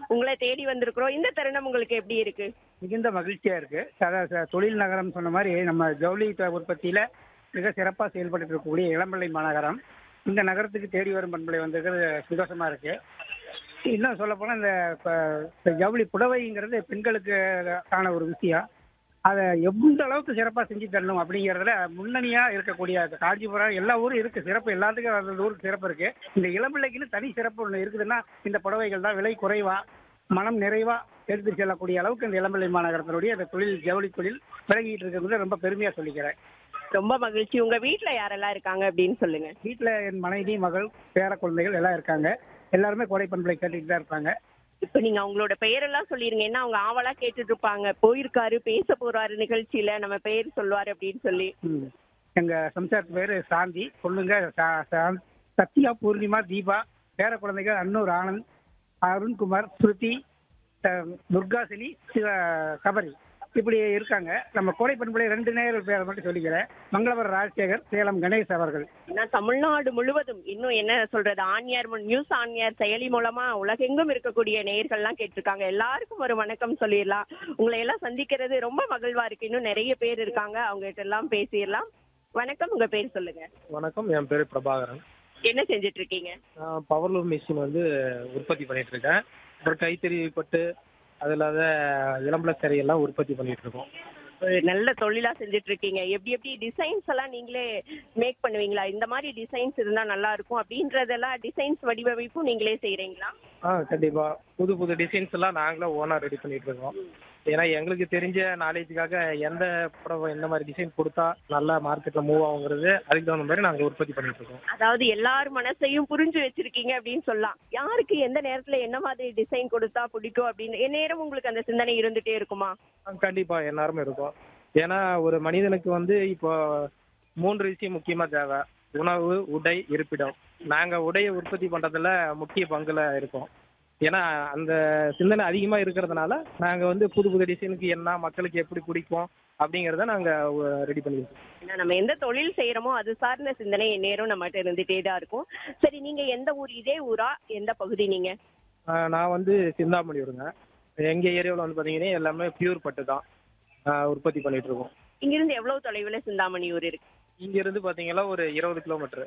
உங்களை தேடி வந்திருக்கிறோம் இந்த தருணம் உங்களுக்கு எப்படி இருக்கு மிகுந்த மகிழ்ச்சியா இருக்கு சத- ச- தொழில் நகரம் சொன்ன மாதிரி நம்ம ஜவுளி த- உற்பத்தியில மிக சிறப்பா செயல்பட்டு இருக்கக்கூடிய இளம்பிள்ளை மாநகரம் இந்த நகரத்துக்கு தேடி வரும் பண்பலை வந்திருக்கிறது சந்தோஷமா இருக்கு இன்னும் சொல்ல போனா இந்த இப்ப இந்த ஜவுளி புடவைங்கிறது பெண்களுக்கு ஆன ஒரு விஷயம் அதை எந்த அளவுக்கு சிறப்பா செஞ்சு தரணும் அப்படிங்கறதுல முன்னணியா இருக்கக்கூடிய இந்த காஞ்சிபுரம் எல்லா ஊரும் இருக்கு சிறப்பு எல்லாத்துக்கும் அந்த ஊருக்கு சிறப்பு இருக்கு இந்த இளம்பிள்ளைக்குன்னு தனி சிறப்பு ஒன்று இருக்குதுன்னா இந்த புடவைகள் தான் விலை குறைவா மனம் நிறைவா எடுத்து செல்லக்கூடிய அளவுக்கு இந்த இளம்பிள்ளை மாநகரத்தினுடைய இந்த தொழில் ஜவுளி தொழில் விளங்கிட்டு இருக்கிறது ரொம்ப பெருமையா சொல்லிக்கிறேன் ரொம்ப மகிழ்ச்சி உங்க வீட்ல யாரெல்லாம் இருக்காங்க அப்படின்னு சொல்லுங்க வீட்டுல என் மனைவி மகள் பேர குழந்தைகள் எல்லாம் இருக்காங்க எல்லாருமே கோடை பண்பலை கேட்டுட்டு தான் இருப்பாங்க இப்ப நீங்க அவங்களோட பெயரெல்லாம் சொல்லிருங்க ஏன்னா அவங்க ஆவலா கேட்டுட்டு இருப்பாங்க போயிருக்காரு பேச போறாரு நிகழ்ச்சியில நம்ம பெயர் சொல்லுவாரு அப்படின்னு சொல்லி ம். எங்க சம்சாரத்து பேரு சாந்தி பொண்ணுங்க சா- சா- சத்யா பூர்ணிமா தீபா பேர குழந்தைகள் அன்னூர் ஆனந்த் அருண்குமார் ஸ்ருதி அஹ், துர்காசினி சிவ சபரி இப்படி இருக்காங்க நம்ம கோடை பண்புடைய ரெண்டு நேரம் பேரை மட்டும் சொல்லிக்கிறேன் மங்களபுரம் ராஜசேகர் சேலம் கணேஷ் அவர்கள் ஏன்னா தமிழ்நாடு முழுவதும் இன்னும் என்ன சொல்றது ஆன்யார் மு- நியூஸ் ஆன்யார் செயலி மூலமா உலகெங்கும் இருக்கக்கூடிய நேயர்கள்லாம் கேட்டிருக்காங்க எல்லாருக்கும் ஒரு வணக்கம் சொல்லிடலாம் உங்களை எல்லாம் சந்திக்கிறது ரொம்ப மகிழ்வா இருக்கு இன்னும் நிறைய பேர் இருக்காங்க அவங்க கிட்ட எல்லாம் பேசிடலாம் வணக்கம் உங்க பேர் சொல்லுங்க வணக்கம் என் பேர் பிரபாகரன் என்ன செஞ்சுட்டு இருக்கீங்க நான் பவர்லூம் மிஷின் வந்து உற்பத்தி பண்ணிட்டு இருக்கேன் அப்புறம் கைத்தறி பட்டு அது இல்லாத இளம்பல எல்லாம் உற்பத்தி பண்ணிட்டு இருக்கோம் ஒரு நல்ல தொழிலா செஞ்சுட்டு இருக்கீங்க எப்படி எப்படி டிசைன்ஸ் எல்லாம் நீங்களே மேக் பண்ணுவீங்களா இந்த மாதிரி டிசைன்ஸ் இருந்தா நல்லா இருக்கும் அப்படின்றதெல்லாம் டிசைன்ஸ் வடிவமைப்பும் நீங்களே செய்றீங்களா ஆ கண்டிப்பா புது புது டிசைன்ஸ் எல்லாம் நாங்களே ஓனா ரெடி பண்ணிட்டு இருக்கோம் ஏன்னா எங்களுக்கு தெரிஞ்ச நாலேஜுக்காக எந்த புடவை எந்த மாதிரி டிசைன் கொடுத்தா நல்லா மார்க்கெட்ல மூவ் ஆகுங்கிறது அதுக்கு தகுந்த மாதிரி நாங்கள் உற்பத்தி பண்ணிட்டு இருக்கோம் அதாவது எல்லார் மனசையும் புரிஞ்சு வச்சிருக்கீங்க அப்படின்னு சொல்லலாம் யாருக்கு எந்த நேரத்துல என்ன மாதிரி டிசைன் கொடுத்தா பிடிக்கும் அப்படின்னு எந்நேரம் உங்களுக்கு அந்த சிந்தனை இருந்துட்டே இருக்குமா ஆ, கண்டிப்பா எல்லாருமே இருக்கும் ஏன்னா ஒரு மனிதனுக்கு வந்து இப்போ மூன்று விஷயம் முக்கியமா தேவை உணவு உடை இருப்பிடம் நாங்க உடையை உற்பத்தி பண்றதுல முக்கிய பங்குல இருக்கோம் ஏன்னா அந்த சிந்தனை அதிகமா இருக்கிறதுனால நாங்க வந்து புது புது டிசைனுக்கு என்ன மக்களுக்கு எப்படி பிடிக்கும் அப்படிங்கறத நாங்க ரெடி பண்ணிருக்கோம் ஏன்னா நம்ம எந்த தொழில் செய்யறோமோ அது சார்ந்த சிந்தனை எந்நேரம் நம்மகிட்ட இருந்துட்டே தான் இருக்கும் சரி நீங்க எந்த ஊர் இதே ஊரா எந்த பகுதி நீங்க ஆ, நான் வந்து சிந்தாமணி வருங்க எங்க ஏரியாவில் வந்து பாத்தீங்கன்னா எல்லாமே பியூர் பட்டு தான் ஆ, உற்பத்தி பண்ணிட்டு இருக்கோம் இங்கிருந்து எவ்வளவு தொலைவுல சிந்தாமணி ஊர் இருக்கு இங்க இருந்து பாத்தீங்கன்னா ஒரு இருபது கிலோமீட்டர்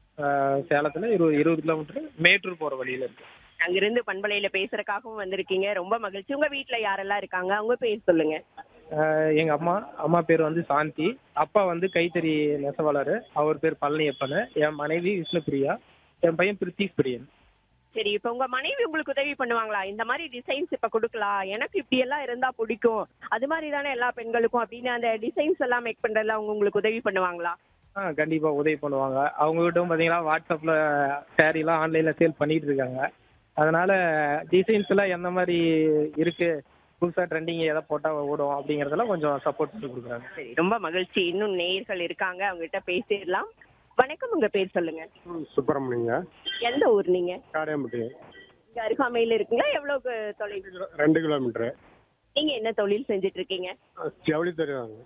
சேலத்துல இருபது இருபது கிலோமீட்டர் மேட்டூர் போற வழியில இருக்கு அங்கிருந்து பண்பலையில பேசுறதுக்காகவும் வந்திருக்கீங்க ரொம்ப மகிழ்ச்சி உங்க வீட்ல யாரெல்லாம் இருக்காங்க அவங்க பேர் சொல்லுங்க ஆஹ் எங்க அம்மா அம்மா பேர் வந்து சாந்தி அப்பா வந்து கைத்தறி நெசவாளர் அவர் பேர் பழனியப்பன் என் மனைவி விஷ்ணுபிரியா என் பையன் பிரித்திஷ் பிரியன் சரி இப்ப உங்க மனைவி உங்களுக்கு உதவி பண்ணுவாங்களா இந்த மாதிரி டிசைன்ஸ் இப்ப கொடுக்கலாம் எனக்கு இப்படி எல்லாம் இருந்தா பிடிக்கும் அது மாதிரி தானே எல்லா பெண்களுக்கும் அப்படின்னு அந்த டிசைன்ஸ் எல்லாம் மேக் பண்றதுல அவங்க உங்களுக்கு உதவி பண்ணுவாங்களா ஆ கண்டிப்பா உதவி பண்ணுவாங்க அவங்க கிட்ட பாத்தீங்கன்னா வாட்ஸ்அப்ல saree எல்லாம் ஆன்லைன்ல சேல் பண்ணிட்டு இருக்காங்க அதனால டிசைன்ஸ் எல்லாம் எந்த மாதிரி இருக்கு புதுசா ட்ரெண்டிங் எதை போட்டா ஓடும் அப்படிங்கறதெல்லாம் கொஞ்சம் சப்போர்ட் பண்ணி கொடுக்குறாங்க சரி ரொம்ப மகிழ்ச்சி இன்னும் நேயர்கள் இருக்காங்க அவங்க கிட்ட பேசிடலாம் வணக்கம் உங்க பேர் சொல்லுங்க சுப்பிரமணியங்க எந்த ஊர் நீங்க காடையம்பட்டி இங்க அருகாமையில இருக்குங்களா எவ்வளவு தொலைவு ரெண்டு கிலோமீட்டரு நீங்க என்ன தொழில் செஞ்சுட்டு இருக்கீங்க ஜவுளி தெரியாங்க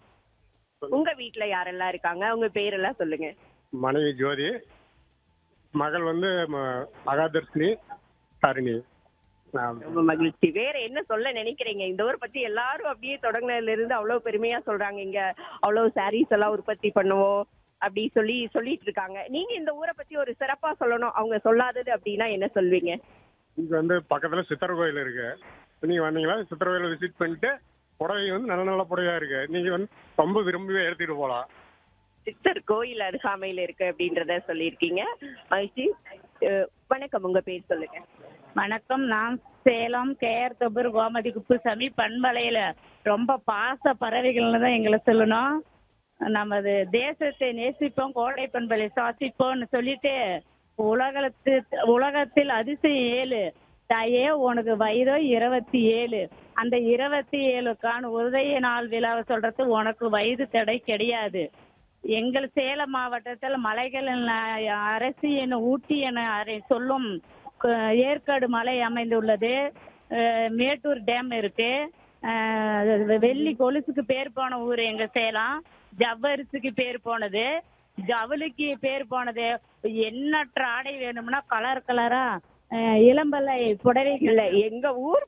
உங்க வீட்ல யாரெல்லாம் இருக்காங்க உங்க பேரெல்லாம் சொல்லுங்க மனைவி ஜோதி மகள் வந்து ம- மகாதர்ஷினி ஹரிணி ஆம். ரொம்ப மகிழ்ச்சி வேற என்ன சொல்ல நினைக்கிறீங்க இந்த ஊர் பத்தி எல்லாரும் அப்படியே தொடங்கினதுல இருந்து அவ்வளவு பெருமையா சொல்றாங்க இங்க அவ்வளவு சாரீஸ் எல்லாம் உற்பத்தி பண்ணுவோம் அப்படி சொல்லி சொல்லிட்டு இருக்காங்க நீங்க இந்த ஊரை பத்தி ஒரு சிறப்பா சொல்லணும் அவங்க சொல்லாதது அப்படின்னா என்ன சொல்வீங்க இங்க வந்து பக்கத்துல சித்தர் கோயில் இருக்கு நீங்க வந்தீங்களா சித்தர் கோயில விசிட் பண்ணிட்டு புடவை வந்து நல்ல நல்ல புடவையா இருக்கு நீங்க வந்து ரொம்ப விரும்பி எடுத்துட்டு போலாம் சித்தர் கோயில் அருகாமையில இருக்கு அப்படின்றத சொல்லியிருக்கீங்க மகிழ்ச்சி அஹ் வணக்கம் உங்க பேர் சொல்லுங்க வணக்கம் நான் சேலம் கேஆர் தொபர் கோமதி குப்புசாமி பண்பலையில ரொம்ப பாச பறவைகள்னு தான் எங்களை சொல்லணும் நமது தேசத்தை நேசிப்போம் கோடை பண்பலை சுவாசிப்போம்னு சொல்லிட்டு உலகத்து உலகத்தில் அதிசயம் ஏழு தாயே உனக்கு வயதோ இருபத்தி ஏழு அந்த இருபத்தி ஏழுக்கான உதய நாள் விழாவை சொல்றது உனக்கு வயது தடை கிடையாது எங்கள் சேலம் மாவட்டத்தில் மலைகள் அரசு என ஊட்டி என அறை- சொல்லும் க- ஏற்காடு மலை அமைந்துள்ளது அஹ் மேட்டூர் டேம் இருக்கு அஹ் வெள்ளி கொலுசுக்கு பேர் போன ஊர் எங்க சேலம் ஜவ்வரிசிக்கு பேர் போனது ஜவுளிக்கு பேர் போனது எண்ணற்ற ஆடை வேணும்னா கலர் கலரா அஹ் இளம்பலை புடவைகள் இல்ல எங்க ஊர்